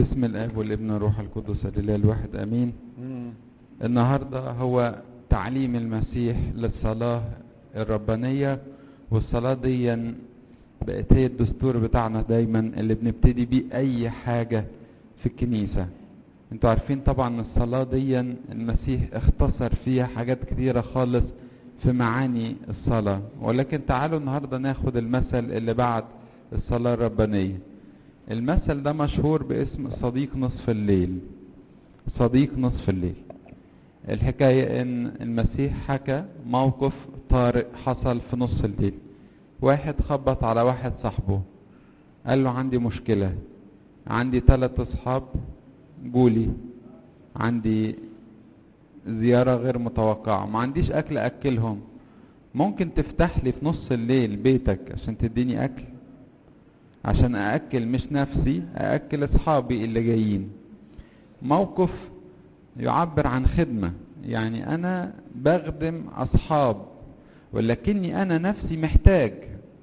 بسم الاب والابن والروح القدس الاله الواحد امين النهارده هو تعليم المسيح للصلاه الربانيه والصلاه دي بقت هي الدستور بتاعنا دايما اللي بنبتدي بيه اي حاجه في الكنيسه انتوا عارفين طبعا الصلاه دي المسيح اختصر فيها حاجات كتيره خالص في معاني الصلاه ولكن تعالوا النهارده ناخد المثل اللي بعد الصلاه الربانيه المثل ده مشهور باسم صديق نصف الليل صديق نصف الليل الحكاية ان المسيح حكى موقف طارئ حصل في نص الليل واحد خبط على واحد صاحبه قال له عندي مشكلة عندي ثلاث اصحاب جولي عندي زيارة غير متوقعة ما عنديش اكل اكلهم ممكن تفتح لي في نص الليل بيتك عشان تديني اكل عشان أأكل مش نفسي أأكل أصحابي اللي جايين موقف يعبر عن خدمة يعني أنا بخدم أصحاب ولكني أنا نفسي محتاج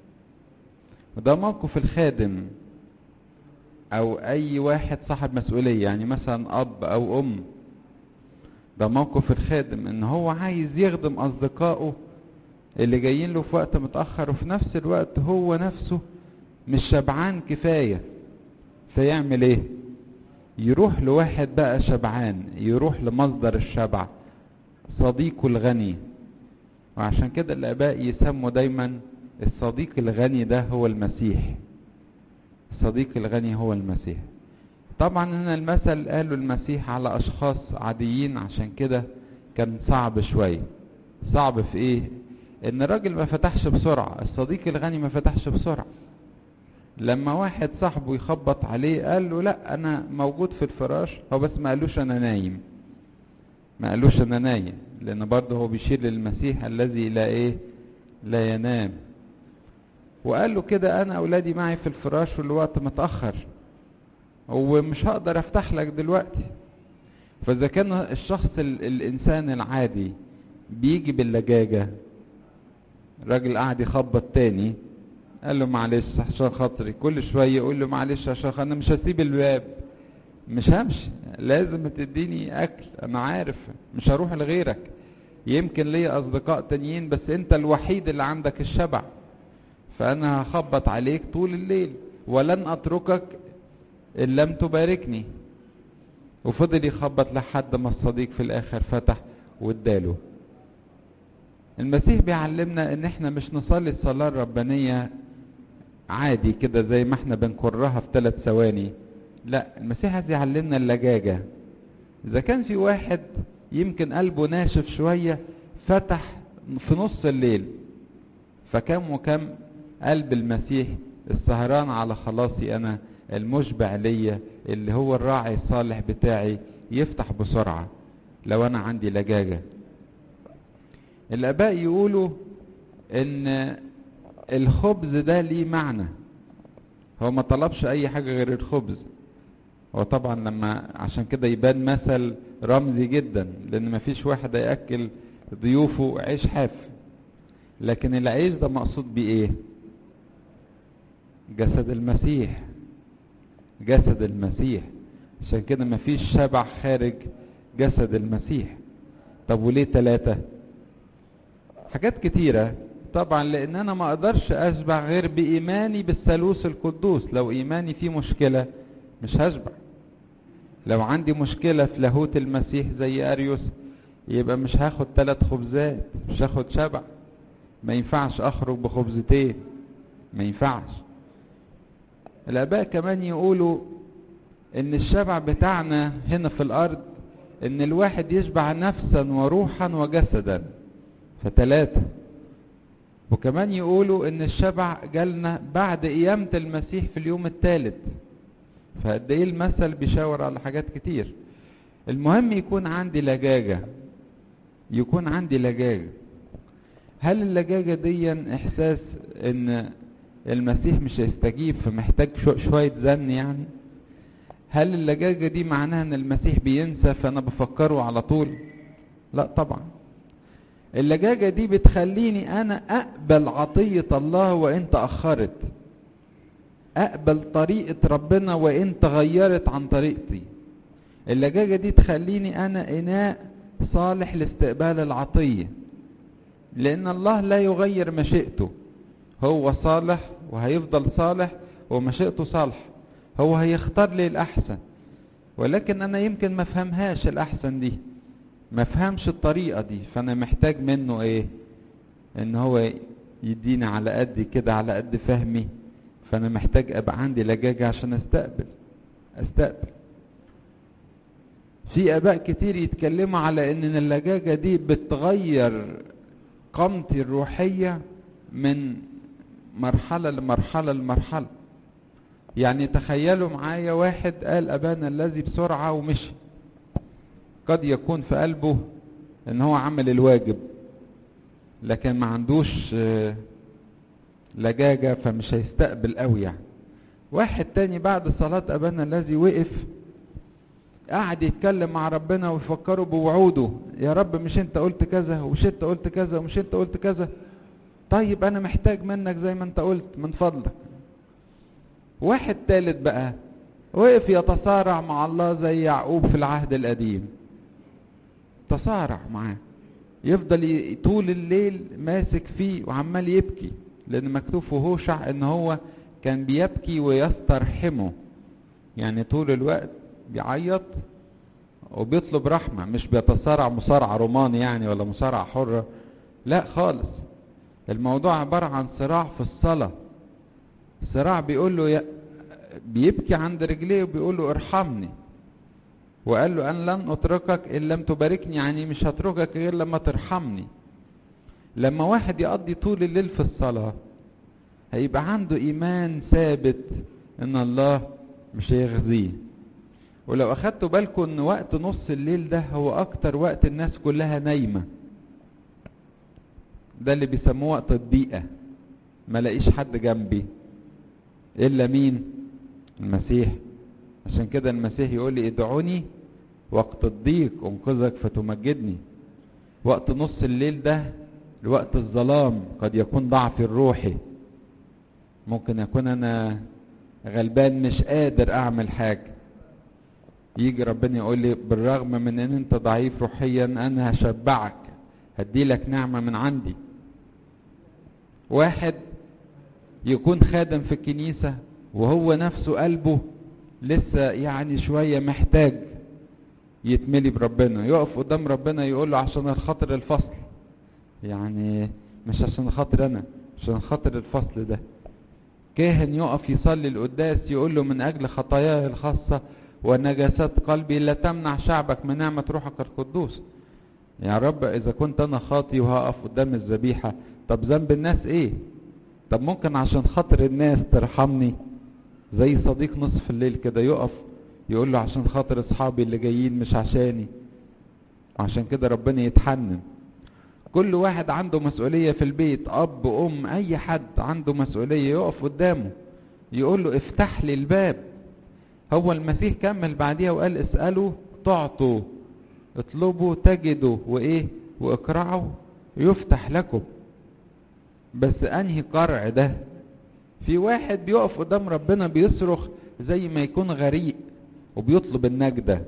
وده موقف الخادم أو أي واحد صاحب مسؤولية يعني مثلا أب أو أم ده موقف الخادم إن هو عايز يخدم أصدقائه اللي جايين له في وقت متأخر وفي نفس الوقت هو نفسه مش شبعان كفاية فيعمل ايه يروح لواحد بقى شبعان يروح لمصدر الشبع صديقه الغني وعشان كده الاباء يسموا دايما الصديق الغني ده هو المسيح الصديق الغني هو المسيح طبعا هنا المثل قالوا المسيح على اشخاص عاديين عشان كده كان صعب شوية صعب في ايه ان الراجل ما فتحش بسرعة الصديق الغني ما فتحش بسرعة لما واحد صاحبه يخبط عليه قال له لا انا موجود في الفراش هو بس ما قالوش انا نايم ما قالوش انا نايم لان برضه هو بيشير للمسيح الذي لا ايه لا ينام وقال له كده انا اولادي معي في الفراش والوقت متاخر ومش هقدر افتح لك دلوقتي فاذا كان الشخص ال الانسان العادي بيجي باللجاجه الراجل قاعد يخبط تاني قال له معلش عشان خاطري كل شويه يقول له معلش عشان انا مش هسيب الباب مش همشي لازم تديني اكل انا عارف مش هروح لغيرك يمكن ليا اصدقاء تانيين بس انت الوحيد اللي عندك الشبع فانا هخبط عليك طول الليل ولن اتركك ان لم تباركني وفضل يخبط لحد ما الصديق في الاخر فتح واداله المسيح بيعلمنا ان احنا مش نصلي الصلاه الربانيه عادي كده زي ما احنا بنكرها في ثلاث ثواني لا المسيح عايز يعلمنا اللجاجة اذا كان في واحد يمكن قلبه ناشف شوية فتح في نص الليل فكم وكم قلب المسيح السهران على خلاصي انا المشبع ليا اللي هو الراعي الصالح بتاعي يفتح بسرعة لو انا عندي لجاجة الاباء يقولوا ان الخبز ده ليه معنى هو ما طلبش اي حاجة غير الخبز هو طبعا لما عشان كده يبان مثل رمزي جدا لان ما فيش واحد هياكل ضيوفه عيش حاف لكن العيش ده مقصود بيه ايه جسد المسيح جسد المسيح عشان كده ما فيش شبع خارج جسد المسيح طب وليه ثلاثة حاجات كتيرة طبعا لان انا ما اقدرش اشبع غير بايماني بالثالوث القدوس لو ايماني فيه مشكلة مش هشبع لو عندي مشكلة في لاهوت المسيح زي اريوس يبقى مش هاخد ثلاث خبزات مش هاخد شبع ما ينفعش اخرج بخبزتين ما ينفعش الاباء كمان يقولوا ان الشبع بتاعنا هنا في الارض ان الواحد يشبع نفسا وروحا وجسدا فتلاتة وكمان يقولوا ان الشبع جالنا بعد قيامة المسيح في اليوم الثالث فقد ايه المثل بيشاور على حاجات كتير المهم يكون عندي لجاجة يكون عندي لجاجة هل اللجاجة دي احساس ان المسيح مش هيستجيب فمحتاج شوية زن يعني هل اللجاجة دي معناها ان المسيح بينسى فانا بفكره على طول لا طبعا اللجاجة دي بتخليني أنا أقبل عطية الله وإن تأخرت اقبل طريقة ربنا وان تغيرت عن طريقتي اللجاجة دي تخليني انا اناء صالح لاستقبال العطية لان الله لا يغير مشيئته هو صالح وهيفضل صالح ومشيئته صالح هو هيختار لي الاحسن ولكن انا يمكن ما افهمهاش الاحسن دي ما افهمش الطريقة دي فانا محتاج منه ايه ان هو يديني على قد كده على قد فهمي فانا محتاج ابقى عندي لجاجة عشان استقبل استقبل في اباء كتير يتكلموا على ان اللجاجة دي بتغير قامتي الروحية من مرحلة لمرحلة لمرحلة يعني تخيلوا معايا واحد قال ابانا الذي بسرعة ومشي قد يكون في قلبه ان هو عمل الواجب لكن ما عندوش لجاجة فمش هيستقبل قوي يعني واحد تاني بعد صلاة ابانا الذي وقف قعد يتكلم مع ربنا ويفكروا بوعوده يا رب مش انت قلت كذا ومش انت قلت كذا ومش انت قلت كذا طيب انا محتاج منك زي ما انت قلت من فضلك واحد تالت بقى وقف يتصارع مع الله زي يعقوب في العهد القديم تصارع معاه يفضل طول الليل ماسك فيه وعمال يبكي لان مكتوب في هوشع ان هو كان بيبكي ويسترحمه يعني طول الوقت بيعيط وبيطلب رحمة مش بيتصارع مصارعة روماني يعني ولا مصارعة حرة لا خالص الموضوع عبارة عن صراع في الصلاة صراع بيقول له يا بيبكي عند رجليه وبيقول له ارحمني وقال له أن لن أتركك إن لم تباركني يعني مش هتركك غير لما ترحمني لما واحد يقضي طول الليل في الصلاة هيبقى عنده إيمان ثابت إن الله مش هيخزيه ولو أخدتوا بالكم إن وقت نص الليل ده هو أكتر وقت الناس كلها نايمة ده اللي بيسموه وقت الضيقة ما لاقيش حد جنبي إلا مين المسيح عشان كده المسيح يقول لي ادعوني وقت الضيق انقذك فتمجدني وقت نص الليل ده لوقت الظلام قد يكون ضعفي الروحي ممكن يكون انا غلبان مش قادر اعمل حاجة يجي ربنا يقول لي بالرغم من ان انت ضعيف روحيا انا هشبعك هديلك نعمة من عندي واحد يكون خادم في الكنيسة وهو نفسه قلبه لسه يعني شوية محتاج يتملي بربنا يقف قدام ربنا يقول له عشان خاطر الفصل يعني مش عشان خاطر انا عشان خاطر الفصل ده كاهن يقف يصلي القداس يقول له من اجل خطاياه الخاصة ونجاسات قلبي لا تمنع شعبك من نعمة روحك القدوس يا رب اذا كنت انا خاطي وهقف قدام الذبيحة طب ذنب الناس ايه طب ممكن عشان خاطر الناس ترحمني زي صديق نصف الليل كده يقف يقول له عشان خاطر اصحابي اللي جايين مش عشاني عشان كده ربنا يتحنن كل واحد عنده مسؤولية في البيت اب ام اي حد عنده مسؤولية يقف قدامه يقول له افتح لي الباب هو المسيح كمل بعديها وقال اسألوا تعطوا اطلبوا تجدوا وايه واقرعوا يفتح لكم بس انهي قرع ده في واحد بيقف قدام ربنا بيصرخ زي ما يكون غريق وبيطلب النجدة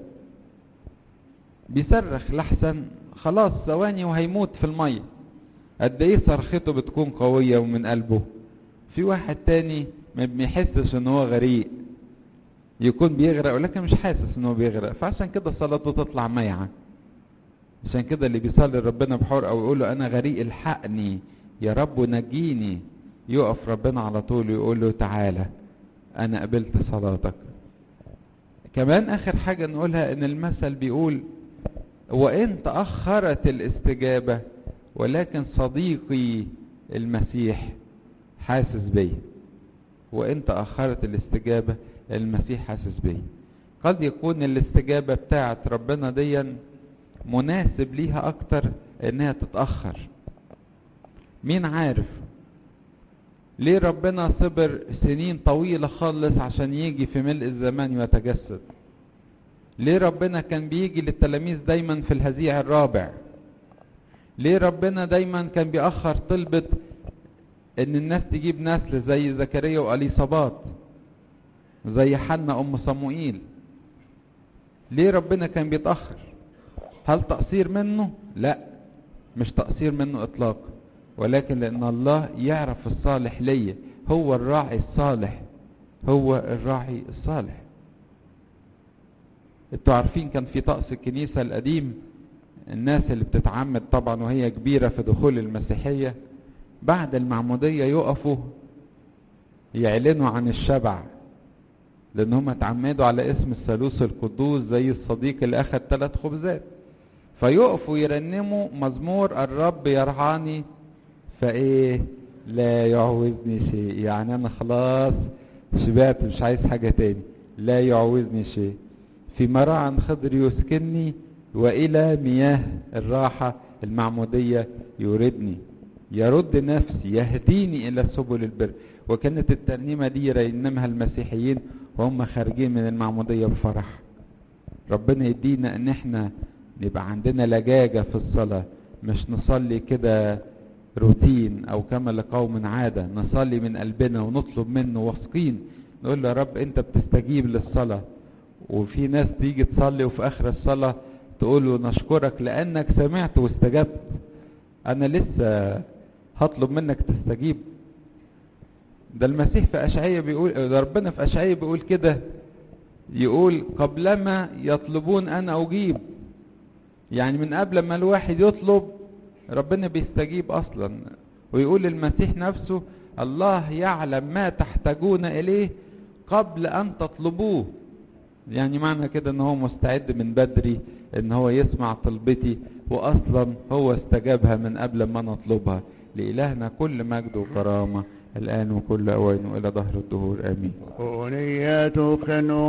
بيصرخ لحسن خلاص ثواني وهيموت في المية قد ايه صرخته بتكون قوية ومن قلبه في واحد تاني ما بيحسش ان هو غريق يكون بيغرق ولكن مش حاسس ان هو بيغرق فعشان كده صلاته تطلع ميعة عشان كده اللي بيصلي ربنا بحور او يقول له انا غريق الحقني يا رب نجيني يقف ربنا على طول يقول له تعالى انا قبلت صلاتك كمان اخر حاجة نقولها ان المثل بيقول وان تأخرت الاستجابة ولكن صديقي المسيح حاسس بي وان تأخرت الاستجابة المسيح حاسس بي قد يكون الاستجابة بتاعت ربنا ديا مناسب ليها اكتر انها تتأخر مين عارف ليه ربنا صبر سنين طويلة خالص عشان يجي في ملء الزمان ويتجسد ليه ربنا كان بيجي للتلاميذ دايما في الهزيع الرابع ليه ربنا دايما كان بيأخر طلبة ان الناس تجيب نسل زي زكريا واليصابات زي حنا ام صموئيل ليه ربنا كان بيتاخر هل تقصير منه لا مش تقصير منه اطلاقا ولكن لان الله يعرف الصالح ليا هو الراعي الصالح هو الراعي الصالح انتوا عارفين كان في طقس الكنيسة القديم الناس اللي بتتعمد طبعا وهي كبيرة في دخول المسيحية بعد المعمودية يقفوا يعلنوا عن الشبع لان هم اتعمدوا على اسم الثالوث القدوس زي الصديق اللي اخذ ثلاث خبزات فيقفوا يرنموا مزمور الرب يرعاني فايه لا يعوزني شيء يعني انا خلاص شبعت مش عايز حاجة تاني لا يعوزني شيء في مراعى خضر يسكنني والى مياه الراحة المعمودية يردني يرد نفسي يهديني الى سبل البر وكانت الترنيمة دي يرنمها المسيحيين وهم خارجين من المعمودية بفرح ربنا يدينا ان احنا نبقى عندنا لجاجة في الصلاة مش نصلي كده روتين او كما لقوم عادة نصلي من قلبنا ونطلب منه واثقين نقول له يا رب انت بتستجيب للصلاة وفي ناس تيجي تصلي وفي اخر الصلاة تقول له نشكرك لانك سمعت واستجبت انا لسه هطلب منك تستجيب ده المسيح في اشعياء بيقول ده ربنا في اشعياء بيقول كده يقول قبلما يطلبون انا اجيب يعني من قبل ما الواحد يطلب ربنا بيستجيب اصلا ويقول المسيح نفسه الله يعلم ما تحتاجون اليه قبل ان تطلبوه يعني معنى كده ان هو مستعد من بدري ان هو يسمع طلبتي واصلا هو استجابها من قبل ما نطلبها لإلهنا كل مجد وكرامة الآن وكل أوان وإلى ظهر الدهور آمين أغنية خنو